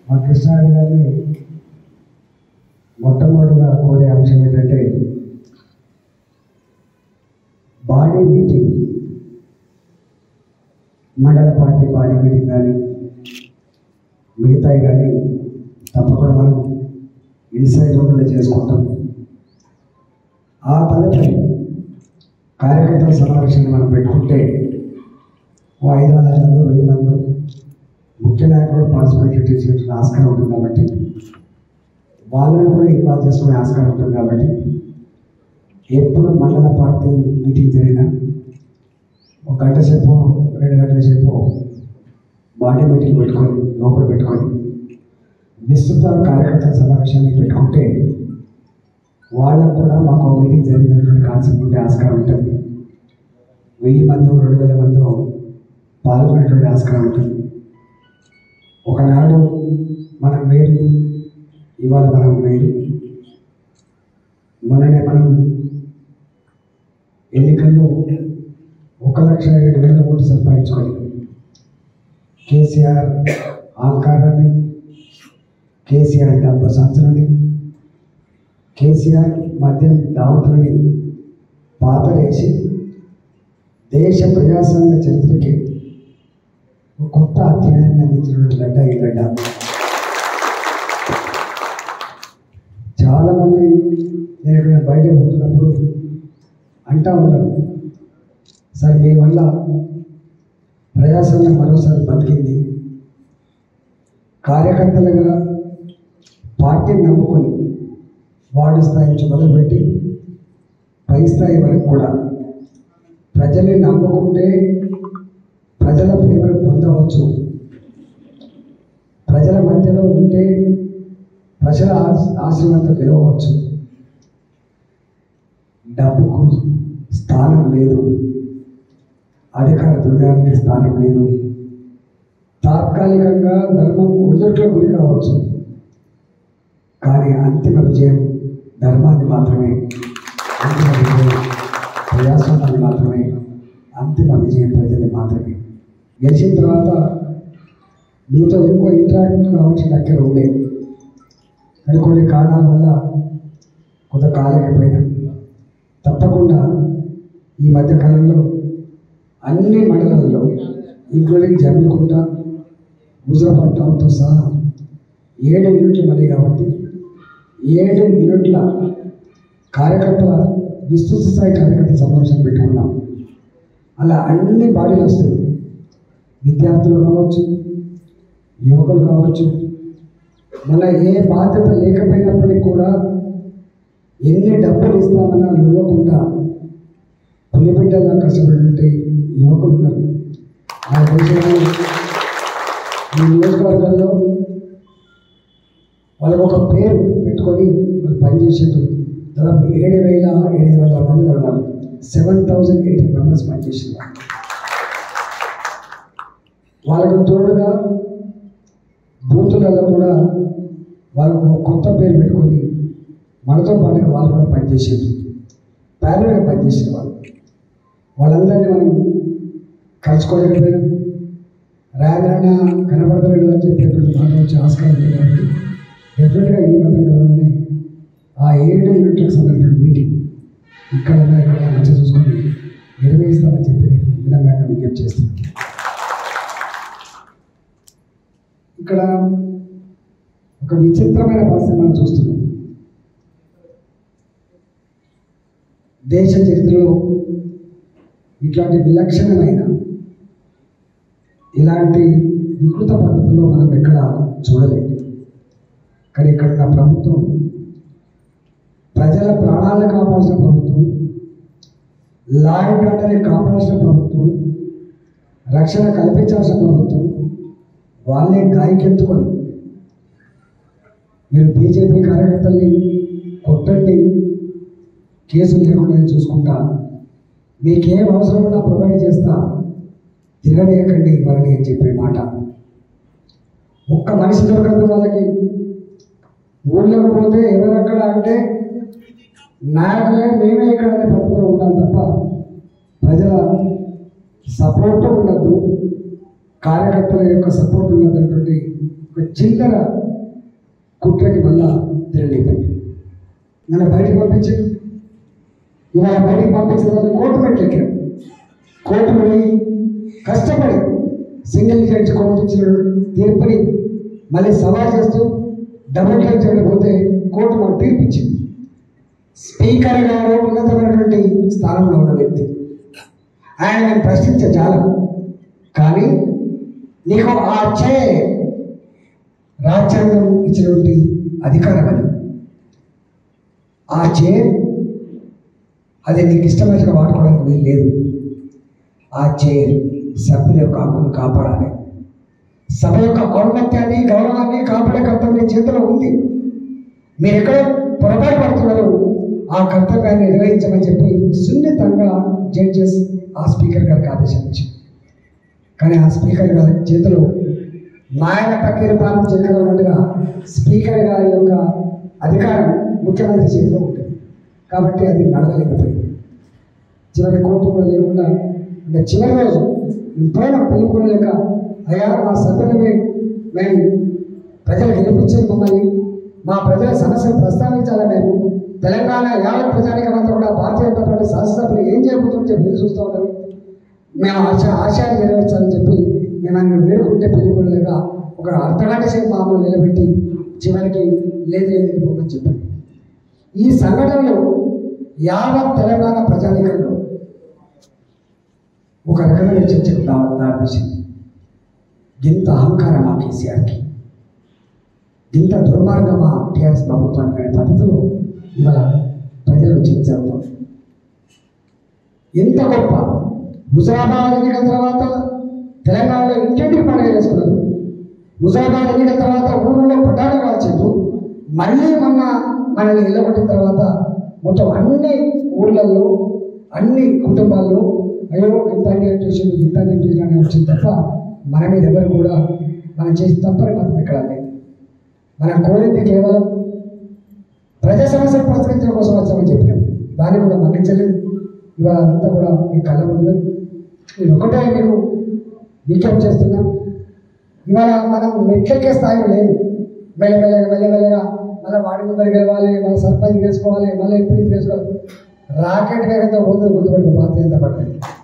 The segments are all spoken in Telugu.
మా కృష్ణారాయణ గారిని మొట్టమొదటిగా కోరే అంశం ఏంటంటే బాడీ మీటింగ్ మండల పార్టీ బాడీ మీటింగ్ కానీ మిగతాయి కానీ తప్పకుండా మనం ఇన్సైడ్ రూమ్లో చేసుకుంటాం ఆ తదుపరి కార్యకర్తల సమావేశాన్ని మనం పెట్టుకుంటే ఓ ఐదు వందల మంది వెయ్యి మంది ముఖ్య నాయకులు పార్టిసిపేట్ చేసే ఆస్కారం ఉంటుంది కాబట్టి వాళ్ళని కూడా ఇన్వాల్వ్ చేసుకునే ఆస్కారం ఉంటుంది కాబట్టి ఎప్పుడు మండల పార్టీ మీటింగ్ జరిగినా ఒక గంట సేపు రెండు గంటల సేపు బాడీ మీటింగ్ పెట్టుకొని లోపల పెట్టుకొని విస్తృత కార్యకర్తల సమావేశాన్ని పెట్టుకుంటే వాళ్ళకు కూడా మాకు మీటింగ్ జరిగినటువంటి కాన్సెప్ట్ ఉండే ఆస్కారం ఉంటుంది వెయ్యి మంది రెండు వేల మంది పాల్గొనేటువంటి ఆస్కారం ఉంటుంది ఒకనాడు మనం వేరు ఇవాళ మనం వేరు మొన్ననే మనం ఎన్నికల్లో ఒక లక్ష ఏడు వేల ఓట్లు సంపాదించుకొని కేసీఆర్ ఆకారాన్ని కేసీఆర్ డబ్బు సంచులని కేసీఆర్ మద్యం దావతులని పాతరేసి దేశ ప్రజాస్వామ్య చరిత్రకి ఒక కొత్త అధ్యాయాన్ని అందించినటువంటి గడ్డ ఈ గడ్డ చాలామంది నేను ఇక్కడ బయట పోతున్నప్పుడు అంటా ఉన్నారు సార్ మీ వల్ల ప్రజాస్వామ్యం మరోసారి బతికింది కార్యకర్తలుగా పార్టీని నమ్ముకొని వార్డు స్థాయి నుంచి మొదలుపెట్టి పై స్థాయి వరకు కూడా ప్రజల్ని నమ్ముకుంటే ప్రజల ప్రేమను పొందవచ్చు ప్రజల మధ్యలో ఉంటే ప్రజల ఆశ- ఆశీర్వాదంతో గెలవచ్చు డబ్బుకు స్థానం లేదు అధికార దుర్గానికి స్థానం లేదు తాత్కాలికంగా ధర్మం ఒడిదొట్లో గురి కావచ్చు కానీ అంతిమ విజయం ధర్మాన్ని మాత్రమే అంతిమ విజయం ప్రజాస్వామ్యాన్ని మాత్రమే అంతిమ విజయం ప్రజల్ని మాత్రమే గెలిచిన తర్వాత మీతో ఎక్కువ ఇంటరాక్ట్ కావచ్చు దగ్గర ఉండే కానీ కొన్ని కారణాల వల్ల కొంత కాలేకపోయినా తప్పకుండా ఈ మధ్య కాలంలో అన్ని మండలాల్లో ఇంక్లూడింగ్ జమ్మికుంట హుజరాబాద్ టౌన్తో సహా ఏడు యూనిట్లు మరి కాబట్టి ఏడు యూనిట్ల కార్యకర్తల విస్తృత స్థాయి కార్యకర్త సమావేశం పెట్టుకున్నాం అలా అన్ని బాడీలు వస్తాయి విద్యార్థులు కావచ్చు యువకులు కావచ్చు మన ఏ బాధ్యత లేకపోయినప్పటికీ కూడా ఎన్ని డబ్బులు ఇస్తామన్నా ఇవ్వకుండా పులిబిడ్డలా కష్టపడినటువంటి యువకులు ఉన్నారు ఆ దేశంలో ఈ నియోజకవర్గాల్లో వాళ్ళకు ఒక పేరు పెట్టుకొని వాళ్ళు పనిచేసేట్టు దాదాపు ఏడు వేల ఏడు వేల మంది ఉన్నారు సెవెన్ థౌజండ్ ఎయిట్ మెంబర్స్ పనిచేసిన వాళ్ళకు తోడుగా బూతులలో కూడా వాళ్ళకు ఒక కొత్త పేరు పెట్టుకొని మనతో పాటుగా వాళ్ళు కూడా పనిచేసేది ప్యారల్గా పనిచేసే వాళ్ళు వాళ్ళందరినీ మనం కలుసుకోలేకపోయినాం రాయలైనా కనబడతలేడు అని చెప్పేటువంటి మాట వచ్చే ఆస్కారం ఉంది కాబట్టి డెఫినెట్గా ఈ మధ్య కాలంలోనే ఆ ఏడు యూనిట్లకు సంబంధించిన మీటింగ్ ఇక్కడ ఇక్కడ మంచిగా చూసుకొని నిర్వహిస్తామని చెప్పి నేను వినమ్రంగా విజ్ఞప్తి చేస్తున్నాను ఇక్కడ ఒక విచిత్రమైన పరిస్థితి మనం చూస్తున్నాం దేశ చరిత్రలో ఇట్లాంటి విలక్షణమైన ఇలాంటి వికృత పద్ధతిలో మనం ఎక్కడ చూడలేదు కానీ ఇక్కడ ఉన్న ప్రభుత్వం ప్రజల ప్రాణాలను కాపాల్సిన ప్రభుత్వం లా అండ్ ఆర్డర్ని కాపాడాల్సిన ప్రభుత్వం రక్షణ కల్పించాల్సిన ప్రభుత్వం వాళ్ళే గాయకెత్తుకొని మీరు బీజేపీ కార్యకర్తల్ని కొట్టండి కేసులు లేకుండా చూసుకుంటా మీకేం అవసరం ఉన్నా ప్రొవైడ్ చేస్తా తిరగలేకండి వాళ్ళని అని చెప్పే మాట ఒక్క మనిషి దొరకదు వాళ్ళకి ఊళ్ళోకి పోతే ఎవరెక్కడ అంటే నాయకులే మేమే ఇక్కడ అనే పద్ధతిలో ఉండాలి తప్ప ప్రజల సపోర్ట్ ఉండద్దు కార్యకర్తల యొక్క సపోర్ట్ ఉన్నటువంటి ఒక చిల్లర కుట్రకి మళ్ళా తిరగలేపాడు నన్ను బయటకు పంపించాడు ఇవాళ బయటకు పంపించడానికి కోర్టు పెట్టెక్కాడు కోర్టు పోయి కష్టపడి సింగిల్ జడ్జి కోర్టు ఇచ్చిన తీర్పుని మళ్ళీ సవాల్ చేస్తూ డబుల్ జడ్జి పోతే కోర్టు మాకు తీర్పు ఇచ్చింది స్పీకర్ గారు ఉన్నతమైనటువంటి స్థానంలో ఉన్న వ్యక్తి ఆయన నేను ప్రశ్నించే చాలా కానీ నీకు ఆ చే రాజ్యాంగం ఇచ్చినటువంటి అధికారం అది ఆ చే అది నీకు ఇష్టమైనట్టుగా వాడుకోవడానికి వీలు లేదు ఆ చైర్ సభ్యుల యొక్క హక్కును కాపాడాలి సభ యొక్క ఔన్నత్యాన్ని గౌరవాన్ని కాపాడే కర్తవ్యం మీ చేతిలో ఉంది మీరు ఎక్కడ పొరపాటు పడుతున్నారు ఆ కర్తవ్యాన్ని నిర్వహించమని చెప్పి సున్నితంగా జడ్జెస్ ఆ స్పీకర్ గారికి ఆదేశించారు కానీ ఆ స్పీకర్ గారి చేతిలో నాయన పక్కన పాలన చేతిలో ఉన్నట్టుగా స్పీకర్ గారి యొక్క అధికారం ముఖ్యమంత్రి చేతిలో ఉంటుంది కాబట్టి అది నడవలేకపోయింది చివరి కోర్టు కూడా లేకుండా ఇంకా చివరి రోజు ఇంతైనా పిలుపుకోలేక అయ్యా మా సభ్యులమే మేము ప్రజలు గెలిపించేది మమ్మల్ని మా ప్రజల సమస్యలు ప్రస్తావించాలి మేము తెలంగాణ యావత్ ప్రజానికం అంతా కూడా భారతీయ జనతా పార్టీ శాసనసభ్యులు ఏం చేయబోతుందో చెప్పి ఎదురు చూస్తూ ఉంటారు మేము ఆశ ఆశయాన్ని నెరవేర్చాలని చెప్పి మేము ఆయన వేడుకుంటే పిలుపుకోలేక ఒక అర్ధగంట సేపు మామూలు నిలబెట్టి చివరికి లేదు వెళ్ళిపోమని చెప్పారు ఈ సంఘటనలు యావత్ తెలంగాణ ప్రజానికంలో ఒక రకమైన చర్చకు దా- దారితీసింది ఇంత అహంకారం ఆ కేసీఆర్కి ఇంత దుర్మార్గం ఆ టీఆర్ఎస్ ప్రభుత్వానికి అనే పద్ధతిలో ఇవాళ ప్రజలు చర్చ అవుతాం ఎంత గొప్ప హుజరాబాద్ ఎన్నికల తర్వాత తెలంగాణలో ఇంటింటికి పండుగ చేసుకున్నారు హుజరాబాద్ ఎన్నికల తర్వాత ఊళ్ళో పటాలు కాల్చారు మళ్ళీ మొన్న మనల్ని నిలబెట్టిన తర్వాత మొత్తం అన్ని ఊళ్ళల్లో అన్ని కుటుంబాల్లో అయ్యో ఇంత అన్యాయం చేసిండు ఇంత అన్యాయం చేసిన వచ్చింది తప్ప మన మీద ఎవరు కూడా మనం చేసిన తప్పని మాత్రం ఇక్కడ లేదు మనం కోరింది కేవలం ప్రజా సమస్యలు పరిష్కరించడం కోసం వచ్చామని చెప్పినాం దాన్ని కూడా మన్నించలేదు ఇవాళ అదంతా కూడా మీ కళ్ళ ముందు నేను ఒకటే మీకు విజ్ఞప్తి చేస్తున్నా ఇవాళ మనం మెట్లెక్కే స్థాయిలో లేదు మెల్లమెల్లగా మెల్లమెల్లగా మళ్ళీ వాడి ముందర గెలవాలి మళ్ళీ సర్పంచ్ చేసుకోవాలి మళ్ళీ ఎంపీ చేసుకోవాలి రాకెట్ వేగంతో పోతుంది గుర్తుపెట్టుకో భారతీయ జనతా పార్టీ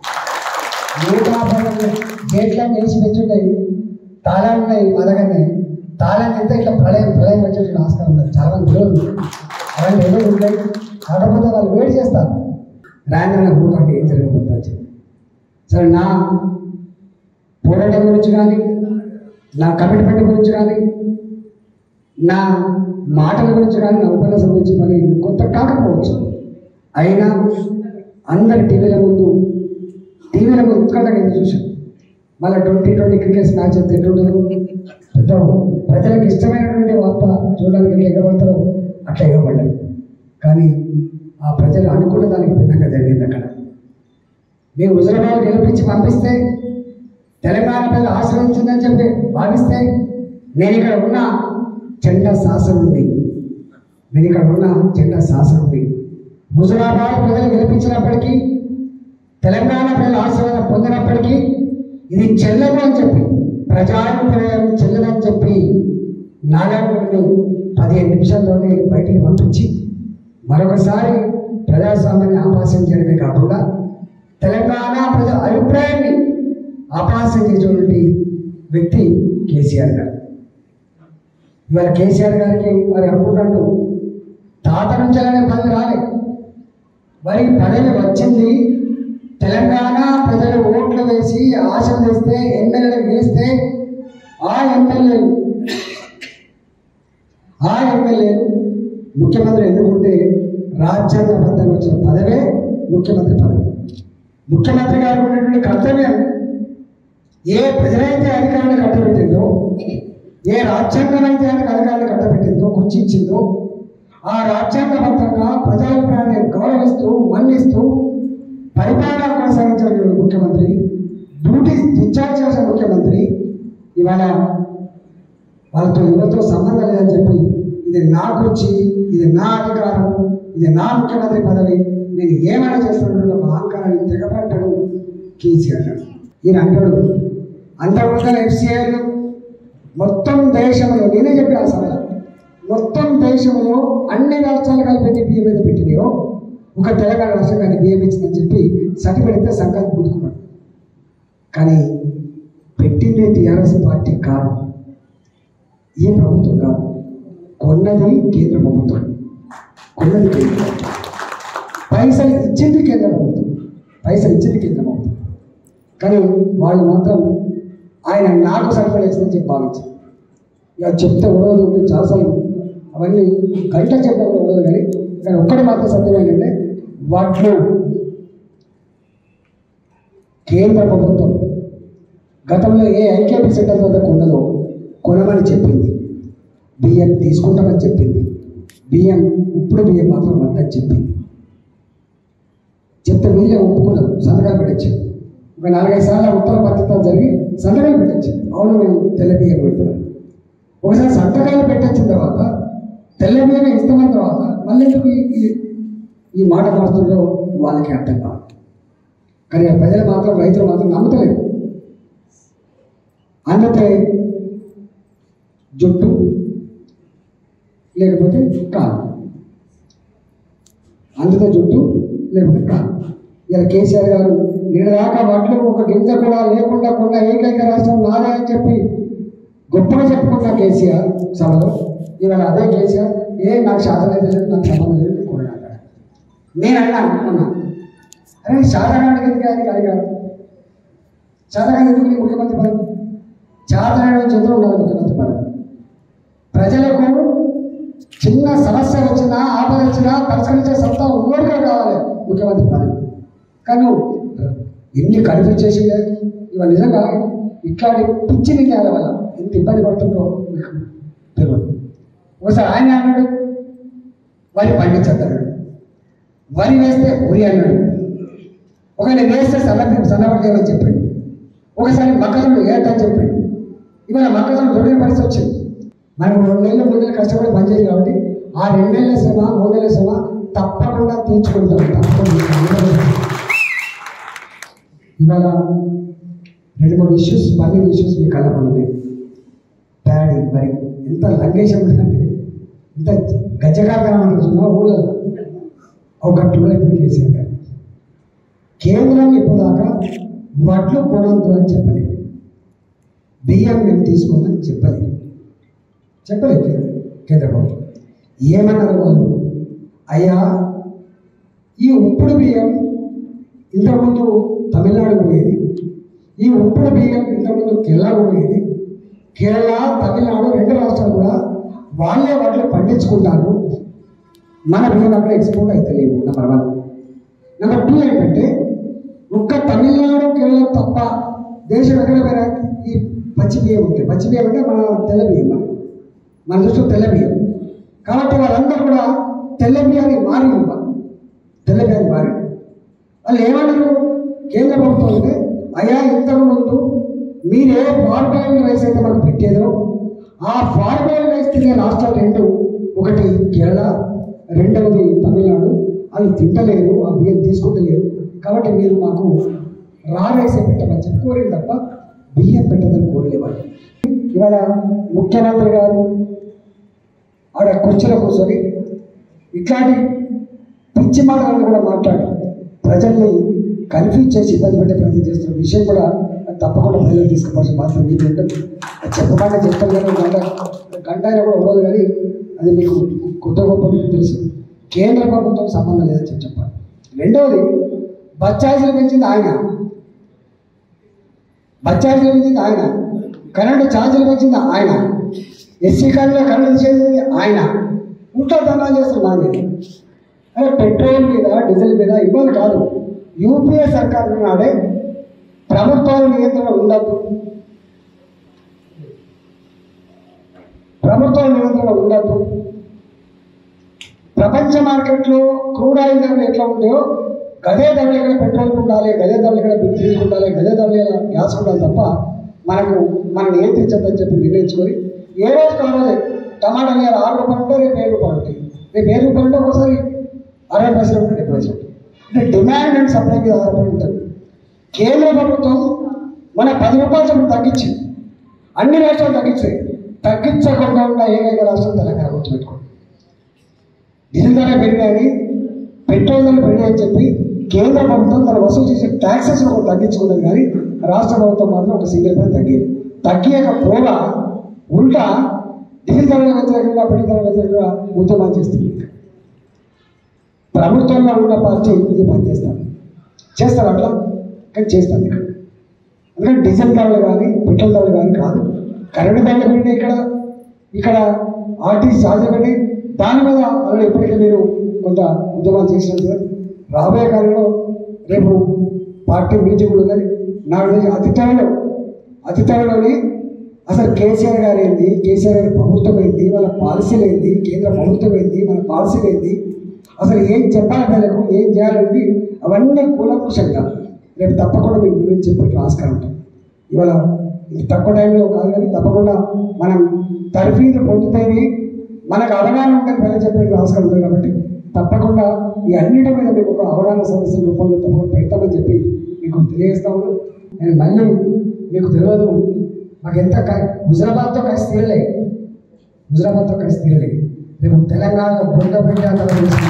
నూట పన్నెండు గేట్లన్నీ వేసి పెంచుంటాయి తాళాలు ఉన్నాయి మా దగ్గరనే తాళాన్ని ఎంత ఇట్లా ప్రళయం ప్రళయం వచ్చేటువంటి ఆస్కారం ఉంది చాలా మంది తెలియదు అలాంటి ఏదో ఉంటాయి కాకపోతే వాళ్ళు వేడి చేస్తారు రాంద్రన భూతానికి ఏం జరగబోతుందని చెప్పి సరే నా పోరాటం గురించి కానీ నా కమిట్మెంట్ గురించి కానీ నా మాటల గురించి కానీ నా ఉపన్యాసం గురించి మరి కొత్త కాకపోవచ్చు అయినా అందరి టీవీల ముందు టీవీల ముందు ఉత్కంఠగా ఎదురు చూశాను మళ్ళీ ట్వంటీ ట్వంటీ క్రికెట్ మ్యాచ్ ఎంత ఎట్లుంటుందో పెద్ద ప్రజలకు ఇష్టమైనటువంటి వార్త చూడడానికి ఎట్లా ఎగబడతారో అట్లా ఎగబడ్డారు కానీ ఆ ప్రజలు అనుకున్న దానికి భిన్నంగా జరిగింది అక్కడ మేము హుజరాబాద్ గెలిపించి పంపిస్తే తెలంగాణ ప్రజలు ఆశ్రయించిందని చెప్పి భావిస్తే నేను ఇక్కడ ఉన్న చెండ శాసనం ఉంది నేను ఇక్కడ ఉన్న చెండ శాసనం ఉంది హుజరాబాద్ ప్రజలు గెలిపించినప్పటికీ తెలంగాణ ప్రజలు ఆశీర్వాదం పొందినప్పటికీ ఇది చెల్లదు అని చెప్పి ప్రజాభిప్రాయం చెల్లదని చెప్పి నాగార్జునుడిని పదిహేను నిమిషాల్లోనే బయటికి పంపించి మరొకసారి ప్రజాస్వామ్యాన్ని ఆపాసం చేయడమే కాకుండా తెలంగాణ ప్రజల అభిప్రాయాన్ని ఆపాసం చేసేటువంటి వ్యక్తి కేసీఆర్ గారు ఇవాళ కేసీఆర్ గారికి వారు అనుకుంటాడు తాత నుంచి అలానే పదవి రాలేదు వారికి పదవి వచ్చింది తెలంగాణ ప్రజలు ఓట్లు వేసి ఆశీర్వదిస్తే ఎమ్మెల్యేలు గెలిస్తే ఆ ఎమ్మెల్యేలు ఆ ఎమ్మెల్యేలు ముఖ్యమంత్రి ఎన్నుకుంటే రాజ్యాంగబద్ధంగా వచ్చిన పదవే ముఖ్యమంత్రి పదవి ముఖ్యమంత్రి గారు ఉన్నటువంటి కర్తవ్యం ఏ ప్రజలైతే అధికారాన్ని కట్టబెట్టిందో ఏ రాజ్యాంగం అయితే ఆయనకు అధికారాన్ని కట్టబెట్టిందో గుర్తించిందో ఆ రాజ్యాంగబద్ధంగా ప్రజాభిప్రాయాన్ని గౌరవిస్తూ మన్నిస్తూ పరిపాలన కొనసాగించిన ముఖ్యమంత్రి డ్యూటీ డిశ్చార్జ్ చేసిన ముఖ్యమంత్రి ఇవాళ వాళ్ళతో ఎవరితో సంబంధం లేదని చెప్పి ఇది నా కుర్చీ ఇది నా అధికారం ఇది నా ముఖ్యమంత్రి పదవి నేను ఏమైనా చేస్తున్నటువంటి ఒక అహంకారాన్ని తెగపట్టడం కేసీఆర్ గారు ఈయన అంటాడు అంతకుముందు ఎఫ్సిఐలు మొత్తం దేశంలో నేనే చెప్పిన ఆ సభలో మొత్తం దేశంలో అన్ని రాష్ట్రాలు కలిపి బియ్యం మీద పెట్టినాయో ఒక తెలంగాణ రాష్ట్రం కానీ బియ్యం ఇచ్చిందని చెప్పి సర్టిఫికెట్ సంక్రాంతి పుట్టుకున్నాడు కానీ పెట్టింది టీఆర్ఎస్ పార్టీ కాదు ఈ ప్రభుత్వం కాదు కొన్నది కేంద్ర ప్రభుత్వం కొన్నది కేంద్ర ప్రభుత్వం పైసలు ఇచ్చింది కేంద్ర ప్రభుత్వం పైసలు ఇచ్చింది కేంద్ర ప్రభుత్వం కానీ వాళ్ళు మాత్రం ఆయన నాకు సరిపడేసిందని చెప్పి భావించారు ఇక చెప్తే ఉడవదు మీరు చాలాసార్లు అవన్నీ గంట చెప్పడం ఉడవదు కానీ కానీ ఒక్కటి మాత్రం సత్యం ఏంటంటే వాటిలో కేంద్ర ప్రభుత్వం గతంలో ఏ ఐకేపీ సెంటర్ వద్ద కొన్నదో కొనమని చెప్పింది బియ్యం తీసుకుంటామని చెప్పింది బియ్యం ఇప్పుడు బియ్యం మాత్రం వద్దని చెప్పింది చెప్తే వీళ్ళే ఒప్పుకున్నారు సంతకాలు పెట్టచ్చు ఒక నాలుగైదు సార్లు ఉత్తర పద్ధతి జరిగి సంతకాలు పెట్టచ్చు అవును మేము తెల్ల బియ్యం పెడుతున్నాం ఒకసారి సంతకాలు పెట్టొచ్చిన తర్వాత తెల్ల బియ్యం ఇస్తామన్న తర్వాత మళ్ళీ ఎందుకు ఈ- ఈ- ఈ మాట మారుతుందో వాళ్ళకి అర్థం కాదు కానీ ఆ ప్రజలు మాత్రం రైతులు మాత్రం నమ్ముతలేదు అందుతే జుట్టు లేకపోతే కాలు అందుతే జుట్టు లేకపోతే కాలు ఇలా కేసీఆర్ గారు నిన్నదాకా వాటిలో ఒక గింజ కూడా లేకుండా కొన్న ఏకైక రాష్ట్రం నాదే అని చెప్పి గొప్పగా చెప్పుకున్న కేసీఆర్ సభలో ఇవాళ అదే కేసీఆర్ ఏ నాకు శాతం లేదు నాకు సంబంధం లేదు నేను కొన్నాను నేను అన్నా అన్నా అరే శాతగానికి ఎందుకు ఆయనకి అడిగారు శాతగాని ఎందుకు నీ ముఖ్యమంత్రి పదవి చాతనాడు చేతులు ఉండాలి ముఖ్యమంత్రి పదవి ప్రజలకు చిన్న సమస్య వచ్చినా ఆపద వచ్చినా పరిష్కరించే సత్తా ఉన్నోడిగా కావాలి ముఖ్యమంత్రి పదవి కానీ నువ్వు ఎన్ని కన్ఫ్యూజ్ చేసిందే ఇవాళ నిజంగా ఇట్లాంటి పిచ్చి నిర్ణయాల వల్ల ఎంత ఇబ్బంది పడుతుందో మీకు తెలియదు ఒకసారి ఆయన అన్నాడు వరి పండించద్దన్నాడు వరి వేస్తే ఉరి అన్నాడు ఒకవేళ వేస్తే సన్న సన్నబడలేమని చెప్పాడు ఒకసారి మొక్కజొన్న ఏటని చెప్పాడు ఇవాళ మొక్కజొన్న దొరికిన పరిస్థితి వచ్చింది మనం రెండు నెలలు మూడు నెలలు కష్టపడి పనిచేయాలి కాబట్టి ఆ రెండు నెలల శ్రమ మూడు నెలల శ్రమ తప్పకుండా తీర్చుకుంటాం తప్పకుండా ఇవాళ రెండు మూడు ఇష్యూస్ పన్నెండు ఇష్యూస్ మీ కళ్ళ ఉన్నాయి ప్యాడీ మరి ఎంత లంగేషం అంటే ఎంత గజకాకరం అంటున్నా ఊళ్ళలో ఒక కూడా ఇప్పుడు కేసీఆర్ గారు కేవలం ఇప్పుడు దాకా వడ్లు కొనొద్దు అని చెప్పలేదు బియ్యం మేము తీసుకోమని చెప్పలేదు చెప్పలేదు కేంద్ర కేంద్ర ప్రభుత్వం ఏమన్నారు వాళ్ళు అయ్యా ఈ ఉప్పుడు బియ్యం ఇంతకుముందు తమిళనాడు పోయేది ఈ ఉప్పుడు బియ్యం ఇంతకుముందు కేరళ పోయేది కేరళ తమిళనాడు రెండు రాష్ట్రాలు కూడా వాళ్ళే వాటిని పండించుకుంటారు మన బియ్యం అక్కడ ఎక్స్పోర్ట్ అయితే లేవు నెంబర్ వన్ నెంబర్ టూ ఏంటంటే ఒక్క తమిళనాడు కేరళ తప్ప దేశం ఎక్కడ పోయినా ఈ పచ్చి బియ్యం ఉంటాయి పచ్చి బియ్యం అంటే మన తెల్ల బియ్యం మన మన దృష్టిలో తెల్ల బియ్యం కాబట్టి వాళ్ళందరూ కూడా తెల్ల బియ్యాన్ని మారి ఇవ్వాలి తెల్ల బియ్యాన్ని మారి వాళ్ళు ఏమన్నారు కేంద్ర ప్రభుత్వం అంటే అయ్యా ఇంతకు ముందు మీరు ఏ ఫార్మాయిల్ రైస్ అయితే మనకు పెట్టేదో ఆ ఫార్మాయిల్ రైస్ తినే రాష్ట్రాలు రెండు ఒకటి కేరళ రెండవది తమిళనాడు అది తింటలేదు ఆ బియ్యం తీసుకుంటలేరు కాబట్టి మీరు మాకు రా రైస్ పెట్టమని చెప్పి కోరింది తప్ప బియ్యం పెట్టదని కోరలేవాళ్ళు ఇవాళ ముఖ్యమంత్రి గారు ఆడ కుర్చీలో కూర్చొని ఇట్లాంటి పిచ్చి మాటలను కూడా మాట్లాడి ప్రజల్ని కన్ఫ్యూజ్ చేసి ఇబ్బంది పెట్టే ప్రయత్నం చేస్తున్న విషయం కూడా అది తప్పకుండా ప్రజలకు తీసుకుపోవాల్సిన బాధ్యత మీకు ఉంటుంది అది చెప్పకుండా చెప్తాను కానీ గంట గంట అయినా కూడా ఉండదు కానీ అది మీకు కొత్త గొప్ప మీకు తెలుసు కేంద్ర ప్రభుత్వం సంబంధం లేదని చెప్పి చెప్పాలి రెండవది బచ్చాయిలు పెంచింది ఆయన బచ్చాయిలు పెంచింది ఆయన కరెంటు ఛార్జీలు పెంచింది ఆయన ఎస్సీ కార్డులో కరెంటు చేసింది ఆయన ఇంట్లో దండాలు చేస్తారు మన మీద అరే పెట్రోల్ మీద డీజిల్ మీద ఇవ్వాలి కాదు యూపీఏ సర్కార్ నాడే ప్రభుత్వాల నియంత్రణ ఉండదు ప్రభుత్వాల నియంత్రణ ఉండదు ప్రపంచ మార్కెట్లో క్రూడ్ ఆయిల్ ధరలు ఎట్లా ఉంటాయో గదే ధరలు ఇక్కడ పెట్రోల్ ఉండాలి గదే ధరలు ఇక్కడ డీజిల్ ఉండాలి గదే ధరలు ఇక్కడ గ్యాస్ ఉండాలి తప్ప మనకు మనం నియంత్రించద్దని చెప్పి నిర్ణయించుకొని ఏ రోజు కావాలి టమాటా మీద ఆరు రూపాయలు ఉంటే రేపు ఏడు రూపాయలు ఉంటాయి రేపు ఏడు రూపాయలు ఉంటే ఒకసారి అరవై పైసలు ఉంటే డెబ్బై పైసలు ఉంటాయి అంటే డిమాండ్ అండ్ సప్లై మీద ఆధారపడి ఉంటుంది కేంద్ర ప్రభుత్వం మన పది రూపాయలు చొప్పున తగ్గించి అన్ని రాష్ట్రాలు తగ్గించాయి తగ్గించకుండా ఉన్న ఏకైక రాష్ట్రం తెలంగాణ గుర్తుపెట్టుకోండి డీజిల్ ధర పెరిగాయని పెట్రోల్ ధర పెరిగాయని చెప్పి కేంద్ర ప్రభుత్వం తన వసూలు చేసే ట్యాక్సెస్ ఒకటి తగ్గించుకున్నది కానీ రాష్ట్ర ప్రభుత్వం మాత్రం ఒక సింగిల్ పై తగ్గింది తగ్గియకపోగా ఉల్టా డీజిల్ ధరల వ్యతిరేకంగా పెట్రోల్ ధరల వ్యతిరేకంగా ఉద్యమాలు చేస్తుంది ప్రభుత్వంలో ఉన్న పార్టీ ఇది పనిచేస్తారు చేస్తారు అట్లా కానీ చేస్తారు ఇక్కడ అందుకని డీజిల్ ధరలు కానీ పెట్రోల్ ధరలు కానీ కాదు కరెంటు ధరలు పెరిగినాయి ఇక్కడ ఇక్కడ ఆర్టీసీ ఛార్జ్ పెరిగి దాని మీద ఆల్రెడీ ఇప్పటికే మీరు కొంత ఉద్యమాలు చేసినట్టు కదా. రాబోయే కాలంలో రేపు పార్టీ మీటింగ్ కూడా ఉన్నది నాకు తెలిసి అతి త్వరలో అతి త్వరలోనే అసలు కేసీఆర్ గారు ఏంది కేసీఆర్ గారి ప్రభుత్వం ఏంది వాళ్ళ పాలసీలు ఏంది కేంద్ర ప్రభుత్వం ఏంది మన పాలసీలు ఏంది అసలు ఏం చెప్పాలి ప్రజలకు ఏం చేయాలనేది అవన్నీ కూలంకుషంగా రేపు తప్పకుండా మీకు గురించి చెప్పి ఆస్కారం ఉంటుంది ఇవాళ ఇది తక్కువ టైంలో కాదు కానీ తప్పకుండా మనం తర్ఫీదు పొందుతేనే మనకు అవగాహన ఉంటే ప్రజలు చెప్పేది ఆస్కారం ఉంటుంది కాబట్టి తప్పకుండా ఈ అన్నిటి మీద మీకు ఒక అవగాహన సమస్యల రూపంలో తప్పకుండా పెడతామని చెప్పి మీకు తెలియజేస్తాము నేను మళ్ళీ మీకు తెలియదు మాకు ఎంత క- హుజరాబాద్తో కలిసి తీరలే హుజరాబాద్తో కలిసి తీరలే రేపు తెలంగాణలో బొండ పెట్టి అంత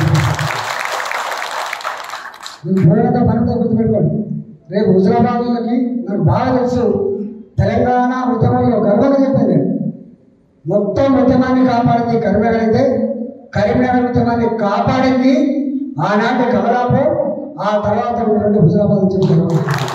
నేను బోర్డంతో పనితో గుర్తుపెట్టుకోండి రేపు హుజరాబాద్లోకి నాకు బాగా తెలుసు తెలంగాణ ఉద్యమంలో గర్వంగా చెప్పాను నేను మొత్తం ఉద్యమాన్ని కాపాడింది కరీంనగర్ అయితే కరీంనగర్ ఉద్యమాన్ని కాపాడింది ఆనాటి కమలాపూర్ ఆ తర్వాత ఉన్నటువంటి హుజరాబాద్ అని చెప్పి గర్వంగా చెప్తాను.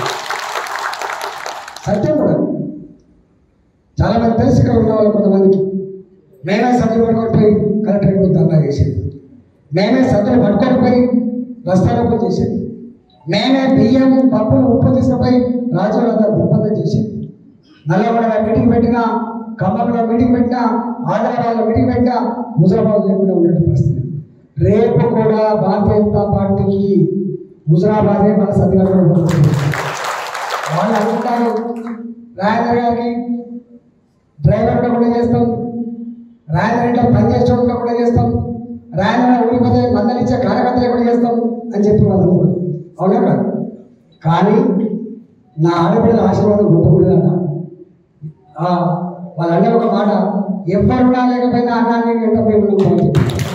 సత్యం కూడా చాలా మంది తెలిసి ఇక్కడ ఉన్న వాళ్ళు కొంతమందికి మేమే సత్యం పట్టుకొని పోయి కలెక్టరేట్ ముందు ధర్నా చేసేది మేమే సత్యం పట్టుకొని పోయి రస్తారోపణ చేసేది మేమే బియ్యం పప్పులు ఉప్పు తీసుకుపోయి రాజుల దిగ్బంధం చేసేది నల్లగొండలో మీటింగ్ పెట్టినా ఖమ్మంలో మీటింగ్ పెట్టినా ఆదిలాబాద్లో మీటింగ్ పెట్టినా హుజరాబాద్ లేకుండా ఉండే పరిస్థితి రేపు కూడా భారతీయ జనతా పార్టీకి హుజరాబాదే మన సత్యగడ వాళ్ళు అనుకుంటారు రాజేంద్ర గారికి డ్రైవర్గా కూడా చేస్తాం రాజేంద్ర ఇంట్లో పనిచేసేవాళ్ళలో కూడా చేస్తాం రాజేంద్ర ఊరిపోతే మందలు ఇచ్చే కార్యకర్తలు కూడా చేస్తాం అని చెప్పి వాళ్ళు అనుకోరు అవునా కాదు కానీ నా ఆడపిల్లల ఆశీర్వాదం గొప్ప కూడా వాళ్ళ అన్న ఒక మాట ఎవరున్నా లేకపోయినా అన్నాన్ని ఎంట పోయి ఉన్నాం అని చెప్పి